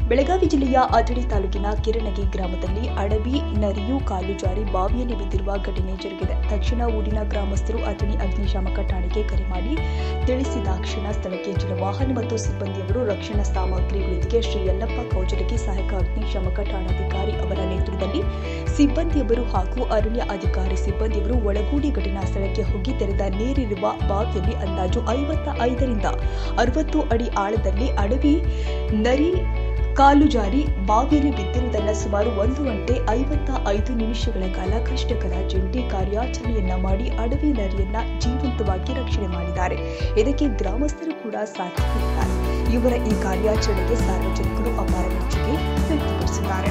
ಬೆಳಗಾವಿ ಜಿಲ್ಲೆಯ ಅಥಣಿ ತಾಲೂಕಿನ ಕಿರಣಗಿ ಗ್ರಾಮದಲ್ಲಿ ಅಡವಿ ನರಿಯು ಕಾಲು ಜಾರಿ ಬಾವಿಯಲ್ಲಿ ಬಿದ್ದಿರುವ ಘಟನೆ ಜರುಗಿದೆ ತಕ್ಷಣ ಊರಿನ ಗ್ರಾಮಸ್ಥರು ಅಥಣಿ ಅಗ್ನಿಶಾಮಕ ಠಾಣೆಗೆ ಕರೆ ಮಾಡಿ ತಿಳಿಸಿದಾಕ್ಷಣ ಸ್ಥಳಕ್ಕೆ ಜಲವಾಹನ ಮತ್ತು ಸಿಬ್ಬಂದಿಯವರು ರಕ್ಷಣಾ ಸಾಮಗ್ರಿಗಳೊಂದಿಗೆ ಶ್ರೀ ಯಲ್ಲಪ್ಪ ಕೌಜಲಗಿ ಸಹಾಯಕ ಅಗ್ನಿಶಾಮಕ ಠಾಣಾಧಿಕಾರಿ ಅವರ ನೇತೃತ್ವದಲ್ಲಿ ಸಿಬ್ಬಂದಿಯವರು ಹಾಗೂ ಅರಣ್ಯ ಅಧಿಕಾರಿ ಸಿಬ್ಬಂದಿಯವರು ಒಳಗೂಡಿ ಘಟನಾ ಸ್ಥಳಕ್ಕೆ ಹೋಗಿ ತೆರೆದ ನೀರಿರುವ ಬಾವಿಯಲ್ಲಿ ಅಂದಾಜು ಐವತ್ತ ಐದರಿಂದ ಅರವತ್ತು ಅಡಿ ಆಳದಲ್ಲಿ ಅಡವಿ ನರಿ ಕಾಲು ಜಾರಿ ಬಾವಿಯಲ್ಲಿ ಬಿದ್ದಿರುವುದನ್ನು ಸುಮಾರು ಒಂದು ಗಂಟೆ ಐವತ್ತ ಐದು ನಿಮಿಷಗಳ ಕಾಲ ಕಷ್ಟಕರ ಜಂಟಿ ಕಾರ್ಯಾಚರಣೆಯನ್ನ ಮಾಡಿ ಅಡವಿ ನರಿಯನ್ನ ಜೀವಂತವಾಗಿ ರಕ್ಷಣೆ ಮಾಡಿದ್ದಾರೆ ಇದಕ್ಕೆ ಗ್ರಾಮಸ್ಥರು ಕೂಡ ಸಾಥ್ ನೀಡಿದ್ದಾರೆ ಇವರ ಈ ಕಾರ್ಯಾಚರಣೆಗೆ ಸಾರ್ವಜನಿಕರು ಅಪಾರ ಮೆಚ್ಚುಗೆ ವ್ಯಕ್ತಪಡಿಸಿದ್ದಾರೆ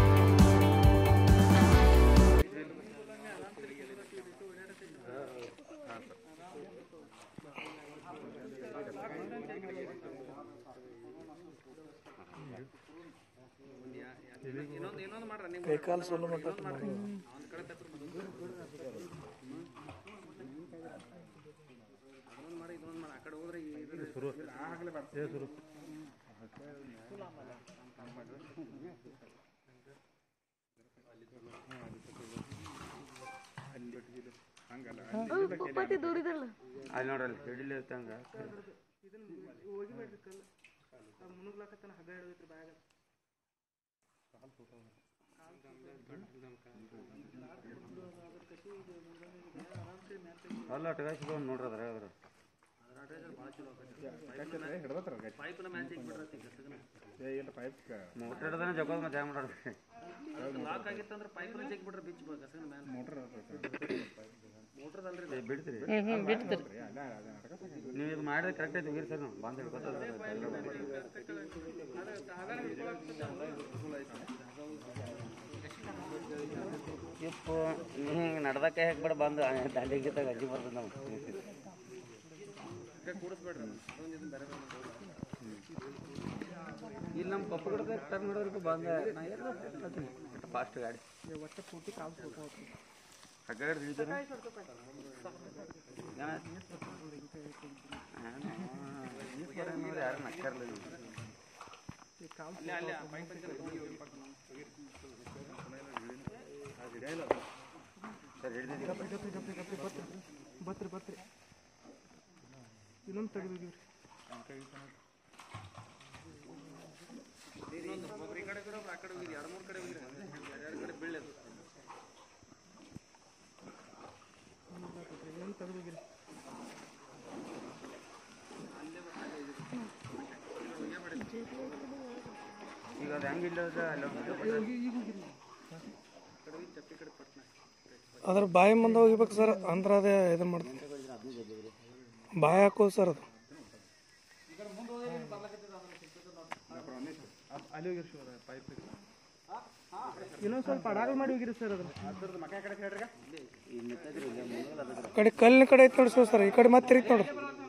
ಕೈಕಾಲು ಸೊಲ್ಲು ಮಟ್ಟ ಅಲ್ಲಿ ನೋಡ್ರಲ್ಲಿ ಹಿಡಿಲಿ ಇರ್ತಂಗ ಅಲ್ಲ ಅಟ್ಗಾಯಿಸ್ಬೋದು ನೋಡ್ರಿ ಅದ್ರ ಅದ್ರ ಮೋಟ್ರ್ ಹಿಡ್ದಾನೆ ಜಗೋದ್ ಮತ್ತೆ ಹ್ಯಾಂಗ ಮಾಡ್ರಿ ಏ, ಬಿಡ್ತೀರಿ ನೀವು ಇದು ಮಾಡಿದ್ರೆ ಕರೆಕ್ಟ್ ಐತಿ ಹೋಗಿರಿ ಸರ್ ನಾವು ಬಂದು ಇಪ್ಪು ನೀ ಹಿಂಗೆ ನಡ್ದಕ್ಕೆ ಹಾಕ್ಬಿಡ ಬಂದು ದಾಂಡಿಗೆ ಅಜ್ಜಿ ಬರ್ತದೆ ನಾವು ಇಲ್ಲಿ ನಮ್ಮ ಪಪ್ಪ ಕಡೆ ಟರ್ನ್ ಮಾಡೋದಕ್ಕೆ ಬಂದ ನಾ ಎಲ್ಲ ಫಾಸ್ಟ್ ಗಾಡಿ ಆ ಕಡೆ ಹಿಡಿದ್ರೆ ಯಾರು ನಕ್ಕರ್ಲಿ ಸರ್ ಹಿಡಿದಿದ್ದೀವಿ ಬತ್ರಿ ಬತ್ರಿ ಇನ್ನೊಂದು ತೆಗೆದಿದ್ದೀವಿ ಇನ್ನೊಂದು ತೆಗೆದಿದ್ದೀರಿ ಈಗ ಅದು ಹೆಂಗೆ ಇಲ್ಲದ ಅಲ್ಲ ಅದ್ರ ಬಾಯಿ ಮುಂದೆ ಹೋಗಿಬೇಕು ಸರ್ ಅಂದ್ರೆ ಅದೇ ಇದನ್ನ ಮಾಡ್ತೀನಿ ಬಾಯಿ ಹಾಕೋದು ಸರ್ ಅದು ಅಲ್ಲಿ ಹೋಗಿರಿ ಸರ್ ಪೈಪ್ ಇನ್ನೊಂದು ಸ್ವಲ್ಪ ಅಡಾಗಲ್ ಮಾಡಿ ಹೋಗಿರಿ ಸರ್ ಅದ್ರ ಕಡೆ ಕಲ್ಲಿನ ಕಡೆ ಐತೆ ನೋಡಿ ಸರ್ ಈ ಕಡೆ ಮತ್ತೆ ತಿರುಗಿ ನೋಡ್ರಿ